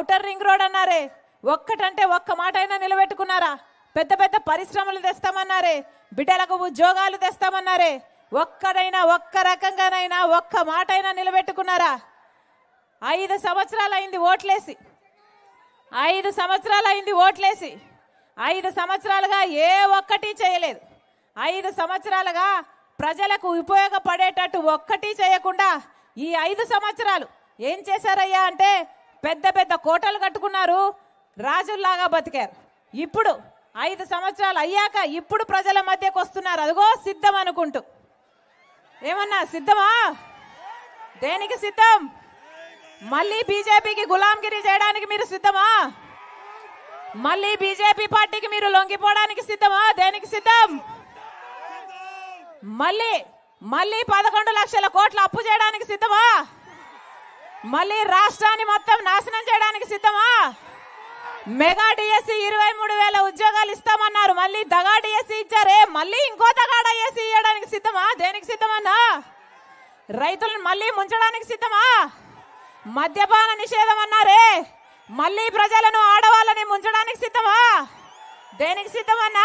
outer ring road అన్నారే ఒక్కటంటే ఒక్క మాట అయినా నిలబెట్టుకున్నారా పెద్ద పెద్ద పరిశ్రమలు తెస్తామన్నారే బిడ్డలకు ఉద్యోగాలు తెస్తామన్నారే ఒక్కడైనా ఒక్క రకంగానైనా ఒక్క మాట అయినా నిలబెట్టుకున్నారా ఐదు సంవత్సరాలు అయింది ఓట్లేసి ఐదు సంవత్సరాలు అయింది ఓట్లేసి ఐదు సంవత్సరాలుగా ఏ ఒక్కటి చేయలేదు ఐదు సంవత్సరాలుగా ప్రజలకు ఉపయోగపడేటట్టు ఒక్కటి చేయకుండా ఈ ఐదు సంవత్సరాలు ఏం చేశారయ్యా అంటే పెద్ద పెద్ద కోటలు కట్టుకున్నారు రాజుల్లాగా బతికారు ఇప్పుడు ఐదు సంవత్సరాలు అయ్యాక ఇప్పుడు ప్రజల మధ్యకు వస్తున్నారు అదిగో సిద్ధం అనుకుంటూ ఏమన్నా సిద్ధమా దేనికి సిద్ధం మళ్ళీ బీజేపీకి గులాంగిరి చేయడానికి మీరు సిద్ధమా మళ్ళీ బీజేపీ పార్టీకి మీరు లొంగిపోవడానికి సిద్ధమా దేనికి సిద్ధం మళ్ళీ మళ్ళీ పదకొండు లక్షల కోట్ల అప్పు చేయడానికి సిద్ధమా మళ్ళీ రాష్ట్రాన్ని మొత్తం నాశనం చేయడానికి సిద్ధమా మెగా డిఎస్సి ఇరవై మూడు వేల ఉద్యోగాలు ఇస్తామన్నారు మళ్ళీ దగా డిఎస్సి ఇచ్చారే మళ్ళీ ఇంకో దగా డిఎస్సి ఇవ్వడానికి సిద్ధమా దేనికి సిద్ధమన్నా రైతులను మళ్ళీ ముంచడానికి సిద్ధమా మద్యపాన నిషేధం అన్నారే మళ్ళీ ప్రజలను ఆడవాళ్ళని ముంచడానికి సిద్ధమా దేనికి సిద్ధమన్నా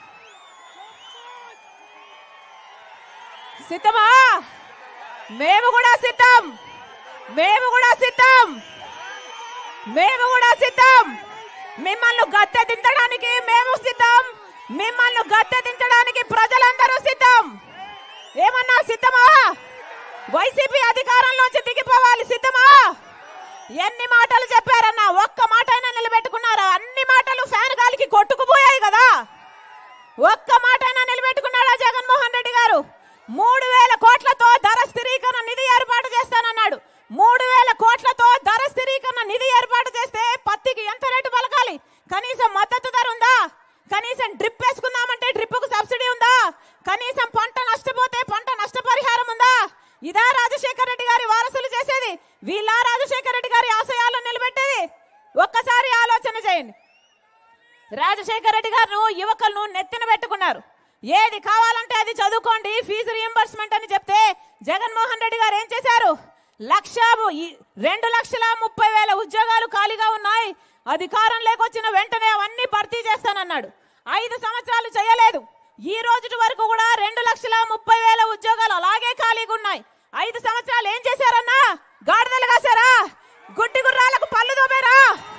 సిద్ధమా మేము కూడా సిద్ధం మేము కూడా సిద్ధం మేము కూడా సిద్ధం మిమ్మల్ని గద్దె దించడానికి మేము సిద్ధం మిమ్మల్ని గద్దె దించడానికి ప్రజలందరూ సిద్ధం ఏమన్నా సిద్ధమా వైసీపీ అధికారంలోంచి దిగిపోవాలి సిద్ధమా ఎన్ని మాటలు చెప్పారన్నా ఒక్క మాట అయినా నిలబెట్టుకున్నారా అన్ని మాటలు ఫ్యాన్ గాలికి కొట్టుకుపోయాయి కదా ఒక్క మాట అయినా నిలబెట్టుకున్నాడా జగన్మోహన్ రెడ్డి గారు మూడు వేల కోట్లతో ధర స్థిరీకరణ నిధి ఏర్పాటు చేస్తానన్నాడు మూడు వేల కోట్లతో ధర స్థిరీకరణ నిధి ఏర్పాటు చేస్తే పత్తికి ఎంత రేటు పలకాలి కనీసం మద్దతు ధర ఉందా కనీసం డ్రిప్ వేసుకుందామంటే డ్రిప్ కు సబ్సిడీ ఉందా కనీసం పంట నష్టపోతే పంట నష్టపరిహారం ఉందా ఇదా రాజశేఖర రెడ్డి గారి వారసులు చేసేది వీళ్ళ రాజశేఖర రెడ్డి గారి ఆశయాలను నిలబెట్టేది ఒక్కసారి ఆలోచన చేయండి రాజశేఖర రెడ్డి గారు యువకులను నెత్తిన పెట్టుకున్నారు ఏది కావాలంటే అది చదువుకోండి ఫీజు రియంబర్స్మెంట్ అని చెప్తే జగన్మోహన్ రెడ్డి గారు ఏం చేశారు లక్ష ఈ- రెండు లక్షల ముప్పై వేల ఉద్యోగాలు ఖాళీగా ఉన్నాయి అధికారం లేకొచ్చిన వెంటనే అవన్నీ భర్తీ చేస్తానన్నాడు ఐదు సంవత్సరాలు చేయలేదు ఈ రోజు వరకు కూడా రెండు లక్షల ముప్పై వేల ఉద్యోగాలు అలాగే ఖాళీగా ఉన్నాయి ఐదు సంవత్సరాలు ఏం చేశారన్నా గాడిదలు కాసారా గుడ్డి గుర్రాలకు పళ్ళు దోబారా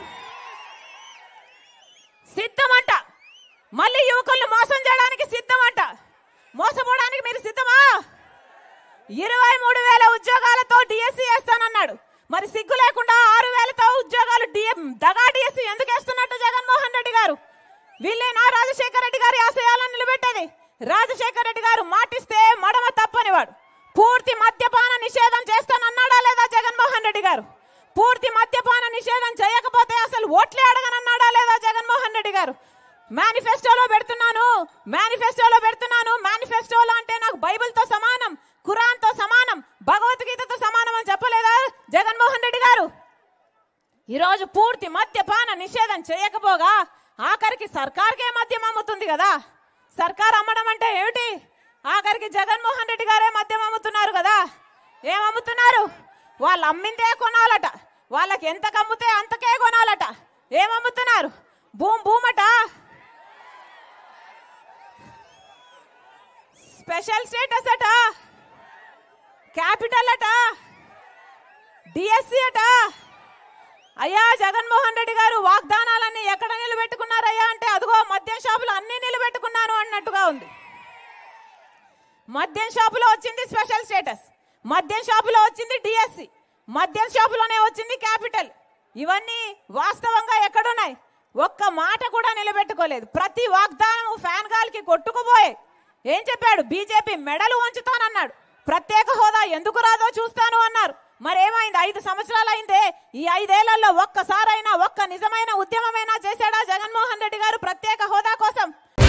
సిద్ధమంట మళ్ళీ యువకులను మోసం చేయడానికి సిద్ధమంట మోసపోవడానికి మీరు సిద్ధమా ఇరవై మూడు వేల ఉద్యోగాలతో డిఎస్సి వేస్తానన్నాడు మరి సిగ్గు లేకుండా ఆరు వేలతో ఉద్యోగాలు డిఎం దగా డిఎస్సి ఎందుకు వేస్తున్నట్టు జగన్మోహన్ రెడ్డి గారు వీళ్ళేనా రాజశేఖర రెడ్డి గారి ఆశయాలను నిలబెట్టేది రాజశేఖర రెడ్డి గారు మాటిస్తే మడమ తప్పనివాడు పూర్తి మద్యపాన నిషేధం చేస్తానన్నాడా లేదా జగన్మోహన్ రెడ్డి గారు పూర్తి మద్యపాన నిషేధం చేయకపోతే అసలు ఓట్లే అడగనన్నాడా లేదా జగన్మోహన్ రెడ్డి గారు మేనిఫెస్టోలో పెడుతున్నాను మేనిఫెస్టోలో పెడుతున్నాను మేనిఫెస్టోలో అంటే నాకు బైబిల్తో సమానం ఖురాన్తో సమానం భగవద్గీతతో సమానం అని చెప్పలేదా జగన్మోహన్ రెడ్డి గారు ఈరోజు పూర్తి మద్యపాన నిషేధం చేయకపోగా ఆఖరికి సర్కార్కే మద్యం అమ్ముతుంది కదా సర్కార్ అమ్మడం అంటే ఏమిటి ఆఖరికి జగన్మోహన్ రెడ్డి గారే మద్యం అమ్ముతున్నారు కదా ఏం అమ్ముతున్నారు వాళ్ళు అమ్మిందే కొనాలట వాళ్ళకి ఎంత కమ్ముతే అంతకే కొనాలట ఏం అమ్ముతున్నారు భూమ్ భూమట స్పెషల్ స్టేటస్ అట క్యాపిటల్ అట డిఎస్సి అట అయ్యా జగన్మోహన్ రెడ్డి గారు వాగ్దానాలన్నీ ఎక్కడ నిలబెట్టుకున్నారయ్యా అంటే అదిగో మద్యం షాపులు అన్ని నిలబెట్టుకున్నాను అన్నట్టుగా ఉంది మద్యం షాపులో వచ్చింది స్పెషల్ స్టేటస్ మద్యం షాపులో వచ్చింది డిఎస్సి మద్యం షాపులోనే వచ్చింది క్యాపిటల్ ఇవన్నీ వాస్తవంగా ఎక్కడున్నాయి ఒక్క మాట కూడా నిలబెట్టుకోలేదు ప్రతి వాగ్దానం ఫ్యాన్ గాలికి కొట్టుకుపోయే ఏం చెప్పాడు బీజేపీ మెడలు వంచుతానన్నాడు ప్రత్యేక హోదా ఎందుకు రాదో చూస్తాను అన్నారు మరేమైంది ఐదు సంవత్సరాలు అయిందే ఈ ఐదేళ్లలో ఒక్కసారైనా ఒక్క నిజమైన ఉద్యమమైనా చేశాడా జగన్మోహన్ రెడ్డి గారు ప్రత్యేక హోదా కోసం